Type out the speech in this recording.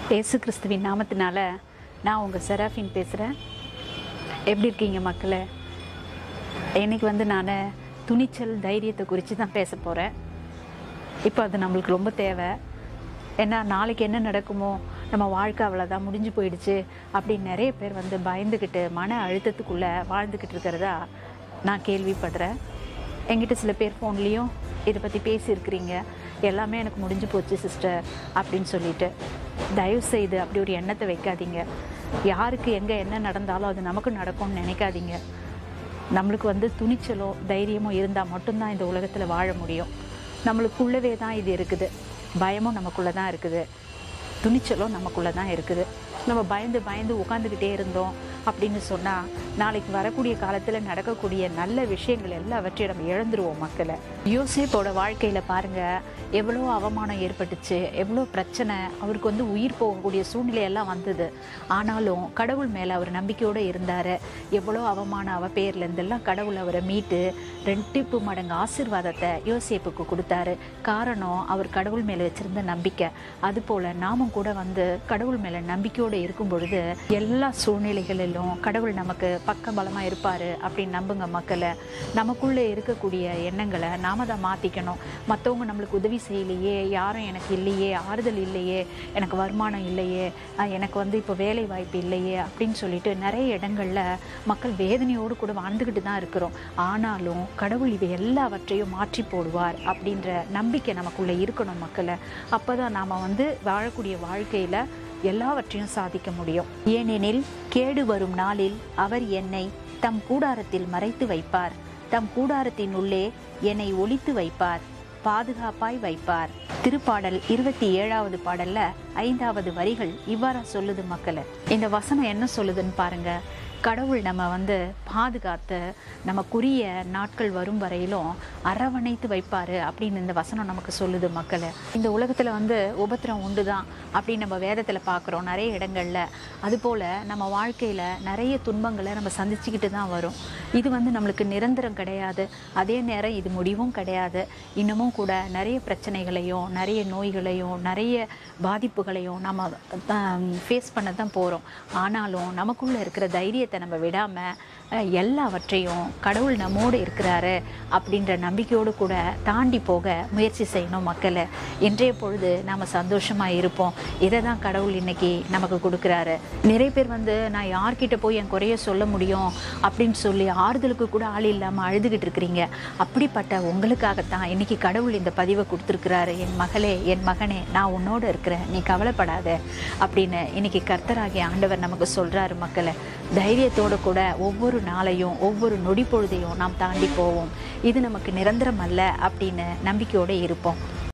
இயேசு கிறிஸ்துவின் நாமத்தினால நான் உங்கள் செராஃபின் பேசுகிறேன் எப்படி இருக்கீங்க மக்களே இன்னைக்கு வந்து நான் துணிச்சல் தைரியத்தை குறித்து தான் பேச போகிறேன் இப்போ அது நம்மளுக்கு ரொம்ப தேவை ஏன்னா நாளைக்கு என்ன நடக்குமோ நம்ம வாழ்க்கை அவ்வளோதான் முடிஞ்சு போயிடுச்சு அப்படின்னு நிறைய பேர் வந்து பயந்துக்கிட்டு மன அழுத்தத்துக்குள்ளே வாழ்ந்துக்கிட்டு இருக்கிறதா நான் கேள்விப்படுறேன் என்கிட்ட சில பேர் ஃபோன்லேயும் இதை பற்றி பேசியிருக்கிறீங்க எல்லாமே எனக்கு முடிஞ்சு போச்சு சிஸ்டர் அப்படின்னு சொல்லிட்டு தயவு செய்து அப்படி ஒரு எண்ணத்தை வைக்காதீங்க யாருக்கு எங்கே என்ன நடந்தாலும் அது நமக்கு நடக்கும்னு நினைக்காதீங்க நம்மளுக்கு வந்து துணிச்சலோ தைரியமோ இருந்தால் மட்டும்தான் இந்த உலகத்தில் வாழ முடியும் நம்மளுக்குள்ளவே தான் இது இருக்குது பயமும் நமக்குள்ளே தான் இருக்குது துணிச்சலும் நமக்குள்ளே தான் இருக்குது நம்ம பயந்து பயந்து உட்காந்துக்கிட்டே இருந்தோம் அப்படின்னு சொன்னால் நாளைக்கு வரக்கூடிய காலத்தில் நடக்கக்கூடிய நல்ல விஷயங்கள் எல்லாவற்றையும் நம்ம இழந்துருவோம் மக்களை யோசேப்போட வாழ்க்கையில் பாருங்கள் எவ்வளோ அவமானம் ஏற்பட்டுச்சு எவ்வளோ பிரச்சனை அவருக்கு வந்து உயிர் போகக்கூடிய சூழ்நிலையெல்லாம் வந்தது ஆனாலும் கடவுள் மேலே அவர் நம்பிக்கையோடு இருந்தார் எவ்வளோ அவமானம் அவ பேர்லேருந்தெல்லாம் கடவுள் அவரை மீட்டு ரெட்டிப்பு மடங்கு ஆசீர்வாதத்தை யோசேப்புக்கு கொடுத்தாரு காரணம் அவர் கடவுள் மேலே வச்சிருந்த நம்பிக்கை அதுபோல் நாமும் கூட வந்து கடவுள் மேலே நம்பிக்கையோடு இருக்கும் பொழுது எல்லா சூழ்நிலைகளிலும் கடவுள் நமக்கு பக்க பலமாக இருப்பார் அப்படின்னு நம்புங்க மக்களை நமக்குள்ளே இருக்கக்கூடிய எண்ணங்களை நாம தான் மாற்றிக்கணும் மற்றவங்க நம்மளுக்கு உதவி செய்யலையே யாரும் எனக்கு இல்லையே ஆறுதல் இல்லையே எனக்கு வருமானம் இல்லையே அஹ் எனக்கு வந்து இப்போ வேலை வாய்ப்பு இல்லையே அப்படின்னு சொல்லிட்டு நிறைய இடங்களில் மக்கள் வேதனையோடு கூட வாழ்ந்துக்கிட்டு தான் இருக்கிறோம் ஆனாலும் கடவுள் இவை எல்லாவற்றையும் மாற்றி போடுவார் அப்படின்ற நம்பிக்கை நமக்குள்ளே இருக்கணும் மக்களை அப்போ தான் நாம் வந்து வாழக்கூடிய வாழ்க்கையில் எல்லாவற்றையும் சாதிக்க முடியும் ஏனெனில் கேடு வரும் நாளில் அவர் என்னை தம் கூடாரத்தில் மறைத்து வைப்பார் தம் கூடாரத்தின் உள்ளே என்னை ஒளித்து வைப்பார் பாதுகாப்பாய் வைப்பார் திருப்பாடல் இருபத்தி ஏழாவது பாடல்ல ஐந்தாவது வரிகள் இவ்வாறா சொல்லுது மக்களை இந்த வசனம் என்ன சொல்லுதுன்னு பாருங்க கடவுள் நம்ம வந்து பாதுகாத்து நமக்குரிய நாட்கள் வரும் வரையிலும் அரவணைத்து வைப்பார் அப்படின்னு இந்த வசனம் நமக்கு சொல்லுது மக்களை இந்த உலகத்தில் வந்து உபத்திரம் உண்டு தான் அப்படின்னு நம்ம வேதத்தில் பார்க்குறோம் நிறைய இடங்களில் அதுபோல் நம்ம வாழ்க்கையில் நிறைய துன்பங்களை நம்ம சந்திச்சுக்கிட்டு தான் வரும் இது வந்து நம்மளுக்கு நிரந்தரம் கிடையாது அதே நேரம் இது முடிவும் கிடையாது இன்னமும் கூட நிறைய பிரச்சனைகளையும் நிறைய நோய்களையும் நிறைய பாதிப்புகளையும் நம்ம ஃபேஸ் பண்ண தான் போகிறோம் ஆனாலும் நமக்குள்ளே இருக்கிற தைரியத்தை நம்ம விடாமல் எல்லாவற்றையும் கடவுள் நம்மோடு இருக்கிறாரு அப்படின்ற நம்பிக்கையோடு கூட தாண்டி போக முயற்சி செய்யணும் மக்களை இன்றைய பொழுது நாம் சந்தோஷமாக இருப்போம் இதை தான் கடவுள் இன்னைக்கு நமக்கு கொடுக்குறாரு நிறைய பேர் வந்து நான் யார்கிட்ட போய் என் குறைய சொல்ல முடியும் அப்படின்னு சொல்லி ஆறுதலுக்கு கூட ஆள் இல்லாமல் அழுதுகிட்டு இருக்கிறீங்க அப்படிப்பட்ட உங்களுக்காகத்தான் இன்னைக்கு கடவுள் இந்த பதிவை கொடுத்துருக்கிறாரு என் மகளே என் மகனே நான் உன்னோட இருக்கிறேன் நீ கவலைப்படாத அப்படின்னு இன்னைக்கு கர்த்தராகிய ஆண்டவர் நமக்கு சொல்றாரு மக்களை தைரியத்தோடு கூட ஒவ்வொரு நாளையும் ஒவ்வொரு நொடி பொழுதையும் நாம் தாண்டி போவோம் இது நமக்கு நிரந்தரம் அல்ல அப்படின்னு நம்பிக்கையோடு இருப்போம்